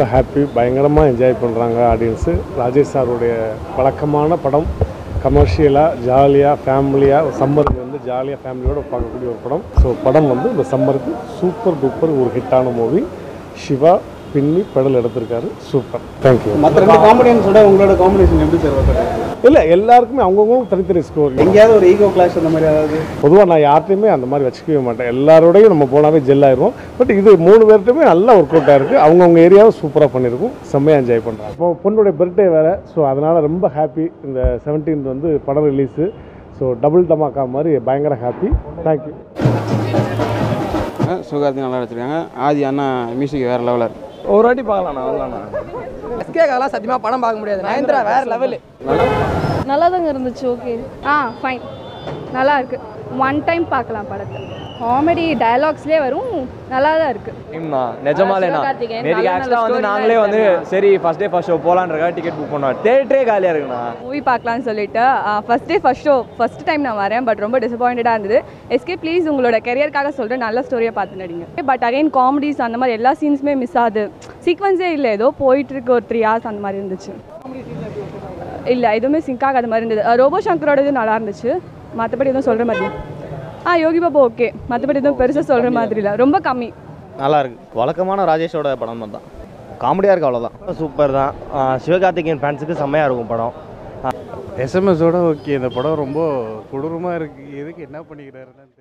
ரொம்ப ஹாப்பி பயங்கரமாக என்ஜாய் பண்ணுறாங்க ஆடியன்ஸு ராஜேஷ் சாருடைய வழக்கமான படம் கமர்ஷியலாக ஜாலியாக ஃபேமிலியாக சம்மருக்கு வந்து ஜாலியாக ஃபேமிலியோடு பார்க்கக்கூடிய ஒரு படம் ஸோ படம் வந்து இந்த சம்மருக்கு சூப்பர் டூப்பர் ஒரு ஹிட்டான மூவி சிவா பின்னி பெடல் எடுத்திருக்காரு சூப்பர் தேங்க்யூ மற்ற ரெண்டு காமெடியன்ஸோட உங்களோட காம்பினேஷன் எப்படி சார் ஒர்க் இல்லை எல்லாருக்குமே அவங்கவுங்களும் தனித்தனி ஸ்கோர் எங்கேயாவது ஒரு ஈகோ கிளாஷ் அந்த மாதிரி ஏதாவது பொதுவாக நான் யார்ட்டையுமே அந்த மாதிரி வச்சுக்கவே மாட்டேன் எல்லாரோடையும் நம்ம போனாவே ஜெல் ஆயிரும் பட் இது மூணு பேர்ட்டுமே நல்லா ஒர்க் அவுட் ஆயிருக்கு அவங்கவுங்க ஏரியாவை சூப்பராக பண்ணியிருக்கும் செம்மையாக என்ஜாய் பண்ணுறாங்க இப்போ பொண்ணுடைய பர்த்டே வேறு ஸோ அதனால் ரொம்ப ஹாப்பி இந்த 17th வந்து படம் ரிலீஸு ஸோ டபுள் டமாக்கா மாதிரி பயங்கர ஹாப்பி தேங்க்யூ சுகார்த்தி நல்லா வச்சுருக்காங்க ஆதி அண்ணா மியூசிக் வேறு லெவலில் இருக்கு ஒரு வாட்டி பார்க்கலாம்ண்ணா வரலாம்ண்ணா எஸ்கேக்காலாம் சத்தியமாக படம் பார்க்க முடியாது நயன்தரா வேற லெவலு நல்லா தாங்க இருந்துச்சு ஓகே ஆ ஃபைன் நல்லா இருக்கு ஒன் டைம் பார்க்கலாம் படத்தை காமெடி டயலாக்ஸ்லேயே வரும் நல்லா தான் இருக்கு டீம்ண்ணா நிஜமாலேண்ணா சிவகார்த்திகேயன் நேற்றுக்கு நல்ல ஆக்சுவலாக வந்து story நாங்களே தான் வந்து சரி ஃபர்ஸ்ட் டே ஃபர்ஸ்ட் ஷோ போகலான்றக்கா டிக்கெட் புக் பண்ணோம் தேட்டரே காலியாக இருக்குண்ணா மூவி பார்க்கலாம்னு சொல்லிட்டு first day first show first time நான் வரேன் பட் ரொம்ப டிசப்பாயிண்டடாக இருந்தது எஸ்கே ப்ளீஸ் உங்களோட கெரியருக்காக சொல்கிறேன் நல்ல ஸ்டோரியை பார்த்து நடிங்க பட் அகைன் காமெடிஸ் அந்த மாதிரி எல்லா சீன்ஸுமே மிஸ் ஆகுது சீக்வன்ஸே இல்லை ஏதோ போயிட்டு இருக்கு ஒரு த்ரீ ஹவர்ஸ் அந்த மாதிரி இருந்துச்சு இல்லை எதுவுமே சிங்க் ஆகாத மாதிரி இருந்தது அஹ் ரோபோ சங்கரோட இது நல்லா இருந்துச்சு மற்றபடி எதுவும் சொல்கிற மாதிரி இல்ல. ஆ யோகி பாபா ஓகே மற்றபடி எதுவும் பெருசாக சொல்கிற மாதிரி இல்லை ரொம்ப கம்மி நல்லா இருக்கு வழக்கமான ராஜேஷோட படம் தான் காமெடியாக இருக்கு அவ்வளோதான் சூப்பர் தான் சிவகார்த்திகேயன் ஃபேன்ஸுக்கு செம்மையாக இருக்கும் படம் எஸ்எம்எஸோட ஓகே இந்த படம் ரொம்ப கொடூரமாக இருக்குது எதுக்கு என்ன பண்ணிக்கிறாருன்னு